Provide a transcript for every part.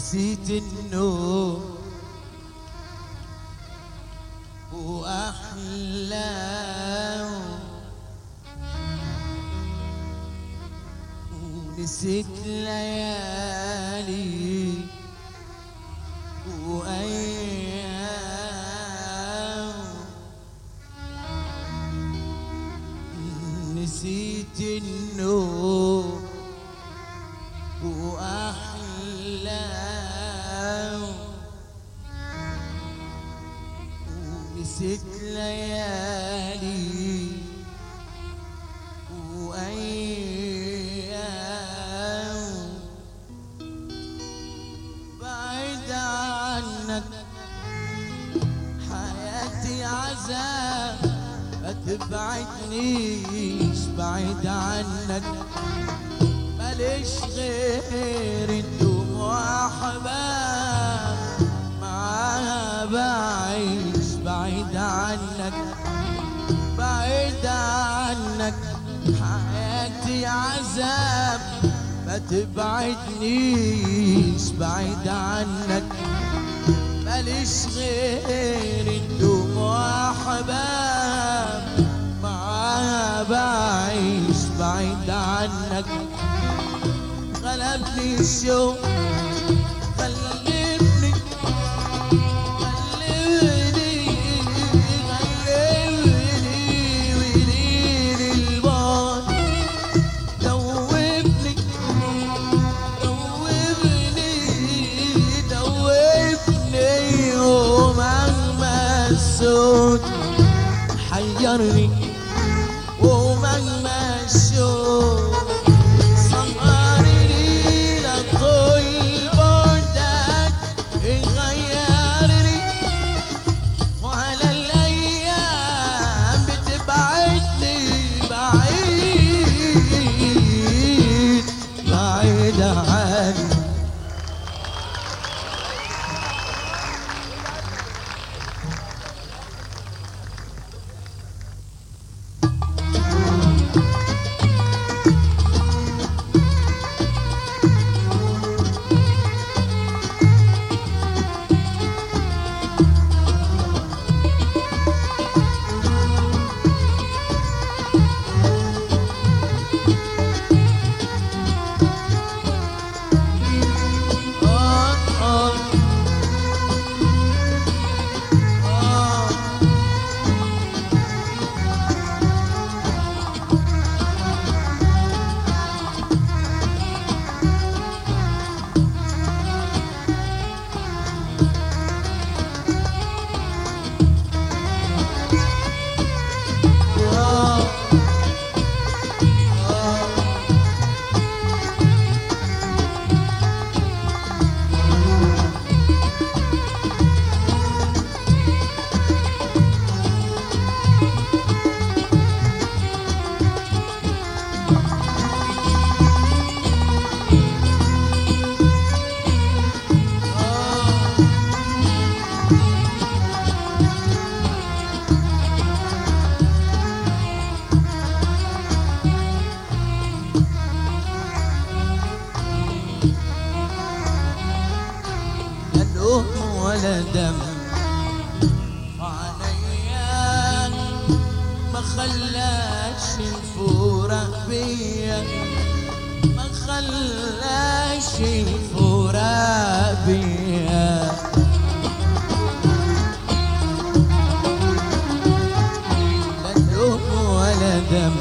نسيت النوم وأحلام ونسيت ليالي وأيام نسيت النوم وأحلام ونسيت ليالي وأيام بعيد عنك حياتي عذاب ما تبعدنيش بعيد عنك ماليش غير الدموع احباب معاها بعيش بعيد عنك بعيد عنك حياتي عذاب ما تبعدنيش بعيد عنك ماليش غير الدموع احباب معاها بعيش بعيد عنك غلبني الشوق غلبني غلبني غلبني وليل البار دوبني دوبني دوبني ومهما الصوت حيرني ومهما الشوق صغرني لطول بعدك غيرني وعلى الأيام بتبعدني بعيد بعيد عني آه آه آه آه آه لا لوم ولا دم وعليا ما خلاش الفراق بيا ما خلاش الفراق بيا لا لوم ولا دم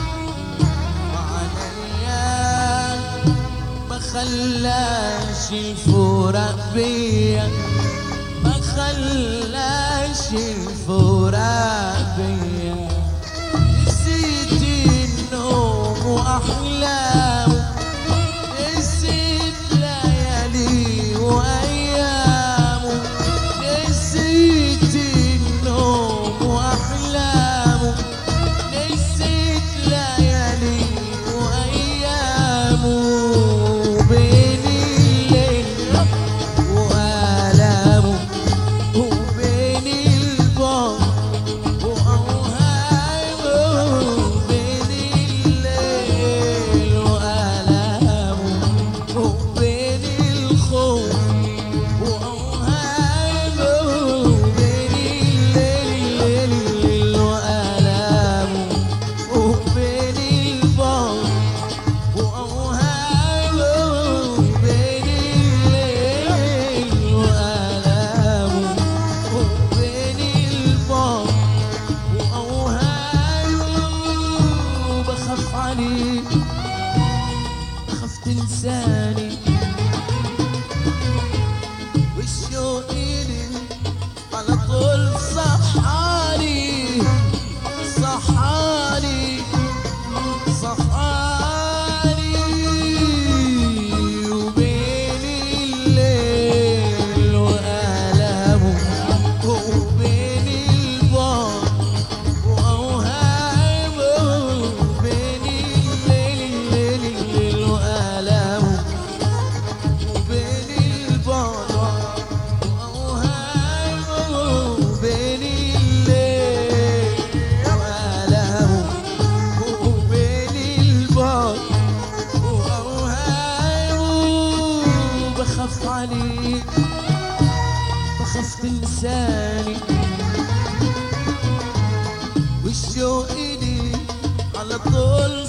وعليا ما خلاش الفراق بيا ما خلاش الفراق بيا نسيت النوم واحلام نسيت ليالي وايام نسيت النوم واحلام نسيت ليالي وايام بين الليل وآلامه وبين البعد انساني والشوق لي على طول